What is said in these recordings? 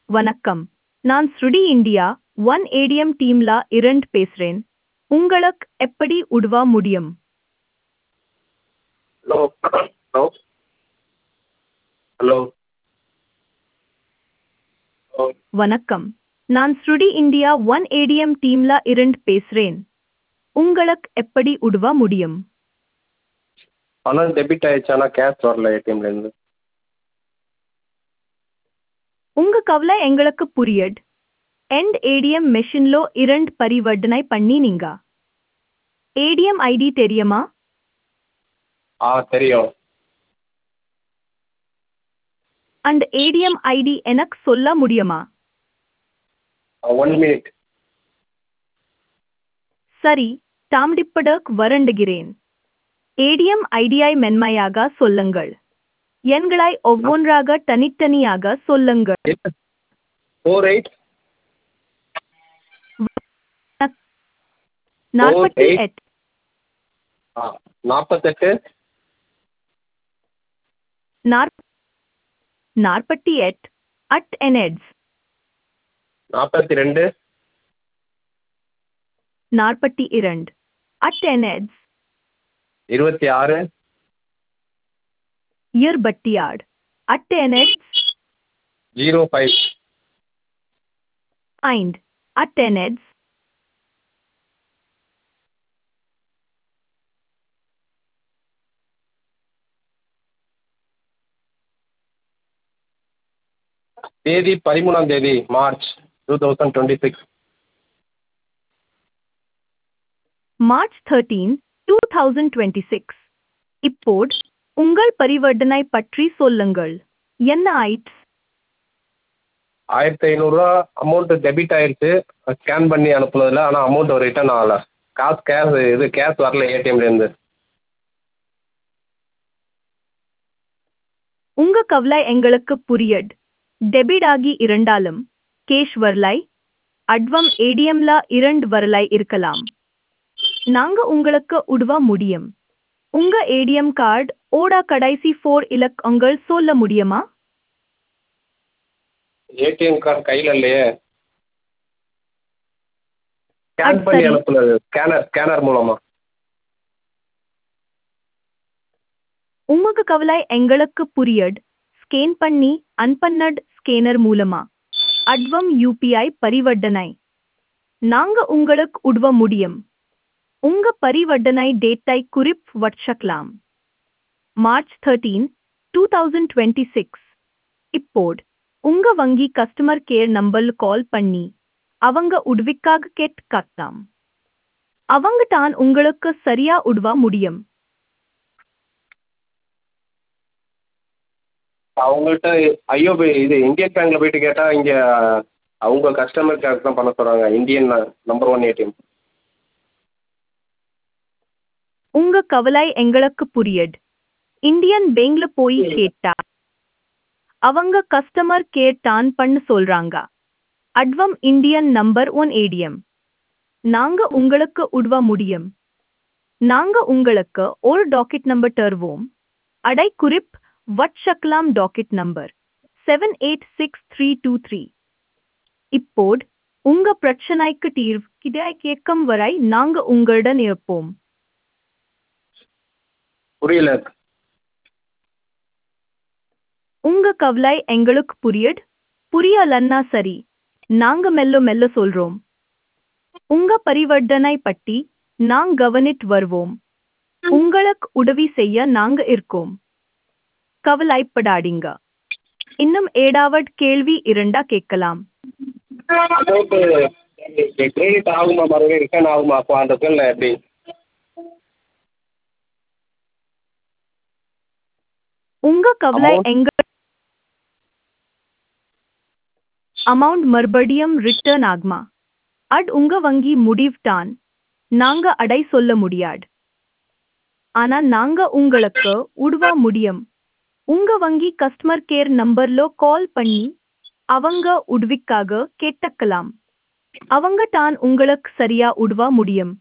வணக்கம் நான் ஸ்ருடி இந்தியா ஒன் ஏடிஎம் டீம்ல இரண்டு பேசுறேன் உங்களுக்கு எப்படி உதவ முடியும் ஹலோ ஹலோ ஹலோ ஹலோ வணக்கம் நான் ஸ்ருடி இந்தியா ஒன் ஏடிஎம் டீம்ல இரண்டு பேசுறேன் உங்களுக்கு எப்படி உதவ முடியும் பணம் டெபிட் ஆயிடுச்சு ஆனால் கேஷ் வரல ஏடிஎம்லேருந்து உங்க கவலை எங்களுக்கு புரியட் எண்ட் ஏடிஎம் மெஷின்லோ இரண்டு பரிவர்த்தனை பண்ணினீங்க ஏடிஎம் ஐடி தெரியுமா ஆ தெரியும் அண்ட் ஏடிஎம் ஐடி எனக்கு சொல்ல முடியுமா ஒன் மினிட் சரி தாம்டிப்படக் வரண்டுகிறேன் ஏடிஎம் ஐடியை மென்மையாக சொல்லுங்கள் எண்களை ஒவ்வொன்றாக தனித்தனியாக சொல்லுங்கள் ஃபோர் எயிட் நாற்பத்தி eight. எட்டு ஆ நாற்பத்தெட்டு நாற்- நாற்பத்தி எட்டு அட் என்எட்ஸ் நாற்பத்தி ரெண்டு நாற்பத்தி இரண்டு அட் என்எட்ஸ் இருபத்தி ஆறு இருபத்தியாடு அட் என்எட்ஸ் ஜீரோ ஃபைவ் ஐந்து அட் என்எட்ஸ் தேதி பதிமூணாம் தேதி March two thousand twenty six March thirteen two thousand twenty six இப்போது உங்கள் பரிவர்த்தனை பற்றி சொல்லுங்கள் என்ன ஆயிட்ஸ் ஆயிரத்தி ஐநூறுரூவா அமௌண்ட்டு டெபிட் ஆயிடுச்சு ஸ்கேன் பண்ணி அனுப்புனதில் ஆனால் அமௌண்ட் ரிட்டர்ன் ஆகலை காசு கேஷ் இது கேஷ் வரல ஏடிஎம்லேருந்து உங்க கவலை எங்களுக்கு புரியட் டெபிட் ஆகி இரண்டாலும் கேஷ் வரலை அட்வம் ஏடிஎம்ல இரண்டு வரலை இருக்கலாம் நாங்க உங்களுக்கு உதவ முடியும் உங்க ஏடிஎம் கார்டு ஓட கடைசி ஃபோர் இலக்கங்கள் சொல்ல முடியுமா ஏடிஎம் கார்டு கையில் இல்லையே ஸ்கேன் அது பண்ணி சரி. அனுப்புனது ஸ்கேனர் ஸ்கேனர் மூலமா உங்க கவலை எங்களுக்கு புரியட் ஸ்கேன் பண்ணி அன்பன்னட் ஸ்கேனர் மூலமா அட்வம் யூபிஐ பரிவர்த்தனை நாங்க உங்களுக்கு உதவ முடியும் உங்க பரிவர்த்தனை டேட்டை குறிப் வட்சக்கலாம் March thirteen two thousand twenty six இப்போது உங்க வங்கி கஸ்டமர் கேர் நம்பர் கால் பண்ணி அவங்க உதவிக்காக கேட்கலாம் அவங்க தான் உங்களுக்கு சரியா உதவ முடியும் அவங்கள்ட்ட ஐயோபி இது இந்தியன் பேங்க்கில் போயிட்டு கேட்டால் இங்கே அவங்க கஸ்டமர் கேருக்கு தான் பண்ண சொல்கிறாங்க இந்தியன் நம்பர் ஒன் ஏடிஎம் உங்க கவலை எங்களுக்கு புரியட் இந்தியன் பேங்க்ல போய் கேட்டா அவங்க கஸ்டமர் கேர் தான் பண்ண சொல்றாங்க அட்வம் இந்தியன் நம்பர் ஒன் ஏடிஎம் நாங்க உங்களுக்கு உதவ முடியும் நாங்க உங்களுக்கு ஒரு டாக்கெட் நம்பர் தருவோம் அடை குறிப் வட்சக்லாம் docket number seven eight six three two three இப்போது உங்க பிரச்சனைக்கு தீர்வு கிடை கேட்கும் வரை நாங்க உங்களுடன் இருப்போம் புரியல உங்க கவலை எங்களுக்கு புரியட் புரியலன்னா சரி நாங்க மெல்ல மெல்ல சொல்றோம் உங்க பரிவர்த்தனை பற்றி நாங்க கவனித்து வருவோம் உங்களுக்கு உதவி செய்ய நாங்க இருக்கோம் கவலைப்படாதீங்க இன்னும் ஏடாவட் கேள்வி இரண்டா கேட்கலாம் அமௌண்ட்டு கிரெடிட் ஆகுமா மறுபடியும் ரிட்டர்ன் ஆகுமா அப்போ அந்த பில்ல எப்படி உங்க கவலை Amount? எங்க அமௌண்ட் மறுபடியும் ரிட்டர்ன் ஆகுமா அட் உங்க வங்கி முடிவ்தான் நாங்க அடை சொல்ல முடியாது ஆனா நாங்க உங்களுக்கு உதவ முடியும் உங்க வங்கி கஸ்டமர் கேர் நம்பர்ல கால் பண்ணி அவங்க உதவிக்காக கேட்டுக்கலாம் அவங்க தான் உங்களுக்கு சரியா உதவ முடியும்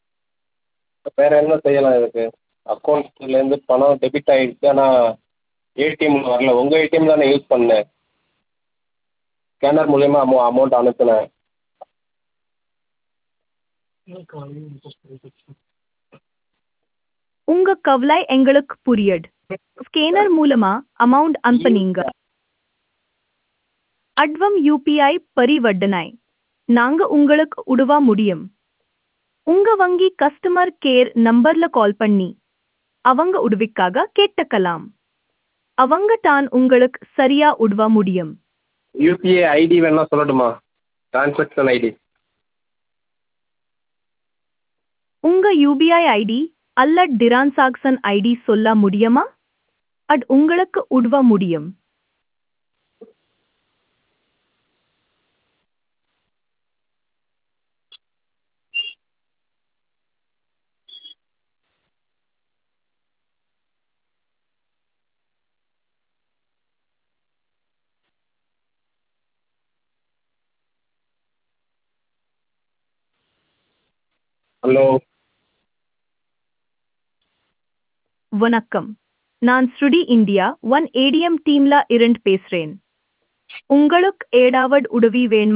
வேற என்ன செய்யலாம் இதுக்கு அக்கௌண்ட்லேருந்து பணம் டெபிட் ஆயிடுச்சு ஆனால் ஏடிஎம்மில் வரல உங்கள் ஏடிஎம் தான் நான் யூஸ் பண்ணேன் ஸ்கேனர் மூலியமாக அமௌ அமௌண்ட் அனுப்பினேன் உங்க கவலை எங்களுக்கு புரியுது ஸ்கேனர் மூலமா அமௌண்ட் அனுப்புனீங்க அட்வம் யூபிஐ பரிவர்த்தனை நாங்க உங்களுக்கு உதவ முடியும் உங்க வங்கி கஸ்டமர் கேர் நம்பர்ல கால் பண்ணி அவங்க உதவிக்காக கேட்டுக்கலாம் அவங்க தான் உங்களுக்கு சரியா உதவ முடியும் யூபிஐ ஐடி வேணா சொல்லட்டுமா ட்ரான்சாக்ஷன் ஐடி உங்க யூபிஐ ஐடி அல்ல டிரான்சாக்சன் ஐடி சொல்ல முடியுமா அது உங்களுக்கு உதவ முடியும் ஹலோ வணக்கம் நான் ஸ்ருடி இந்தியா ஒன் ஏடிஎம் டீம்ல இருந்து பேசுறேன் உங்களுக்கு ஏதாவது உதவி வேணுமா